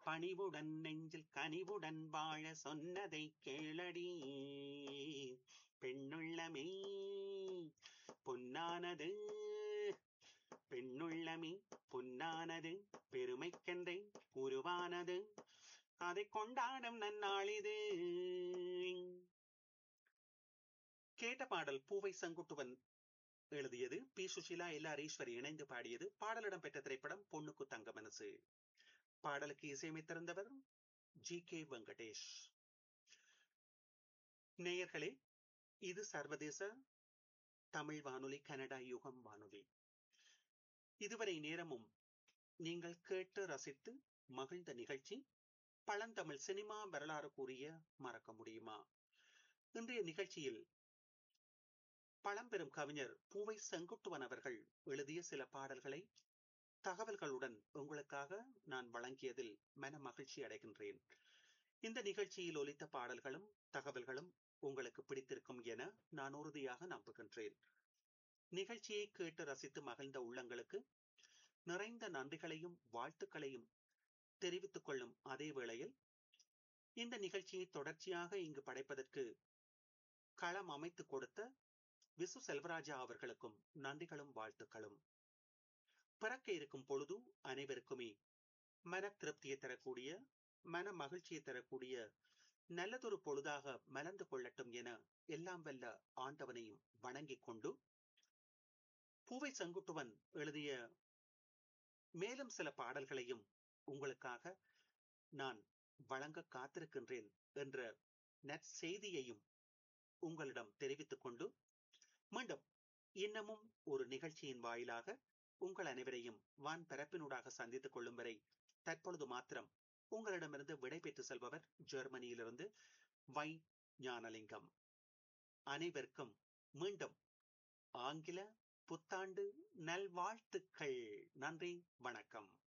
பணிவுடன் நெஞ்சில் கனிவுடன் வாழ சொன்னதை கேளடி பெண்ணுள்ளமே பொன்னானது பெண்ணுள்ளமே பொன்னானது பெருமைக்கென்றே உருவானது அதை கொண்டாடும் நன்னாளிது கேட்ட பாடல் பூவை செங்குட்டுவன் எழுதியது பி சுஷிலா எல் ஹரீஸ்வரி இணைந்து பாடியது பாடலிடம் பெற்ற திரைப்படம் பொண்ணுக்கு தங்க மனசு பாடலுக்கு இசையமைத்திருந்தவர் ஜி கே வெங்கடேஷ் நேயர்களே இது சர்வதேச தமிழ் வானொலி கனடா யுகம் வானொலி இதுவரை நேரமும் நீங்கள் கேட்டு ரசித்து மகிழ்ந்த நிகழ்ச்சி பழந்தமிழ் சினிமா வரலாறு கூறிய மறக்க முடியுமா இன்றைய நிகழ்ச்சியில் பழம்பெரும் கவிஞர் பூவை செங்குட்டுவன் அவர்கள் எழுதிய சில பாடல்களை தகவல்களுடன் உங்களுக்காக நான் வழங்கியதில் மன மகிழ்ச்சி அடைகின்றேன் இந்த நிகழ்ச்சியில் ஒலித்த பாடல்களும் தகவல்களும் உங்களுக்கு பிடித்திருக்கும் என நான் உறுதியாக நம்புகின்றேன் நிகழ்ச்சியை கேட்டு ரசித்து மகிழ்ந்த உள்ளங்களுக்கு நிறைந்த நன்றிகளையும் வாழ்த்துக்களையும் தெரிவித்துக் கொள்ளும் அதே வேளையில் இந்த நிகழ்ச்சியை தொடர்ச்சியாக இங்கு படைப்பதற்கு களம் அமைத்து கொடுத்த விசு செல்வராஜா அவர்களுக்கும் நன்றிகளும் வாழ்த்துக்களும் பிறக்க இருக்கும் பொழுது அனைவருக்குமே மன திருப்தியை தரக்கூடிய மன மகிழ்ச்சியை தரக்கூடிய நல்லதொரு பொழுதாக மலர்ந்து கொள்ளட்டும் என எல்லாம் வல்ல ஆண்டவனையும் வணங்கிக் கொண்டு பூவை செங்குட்டுவன் எழுதிய மேலும் சில பாடல்களையும் உங்களுக்காக நான் வழங்க காத்திருக்கின்றேன் என்ற நற்செய்தியையும் உங்களிடம் தெரிவித்துக் கொண்டு மீண்டும் இன்னமும் ஒரு நிகழ்ச்சியின் வாயிலாக உங்கள் அனைவரையும் வான் பரப்பினூடாக சந்தித்துக் கொள்ளும் வரை தற்பொழுது மாத்திரம் உங்களிடமிருந்து விடைபெற்று செல்பவர் ஜெர்மனியிலிருந்து வை ஞானலிங்கம் அனைவருக்கும் மீண்டும் ஆங்கில புத்தாண்டு நல்வாழ்த்துக்கள் நன்றி வணக்கம்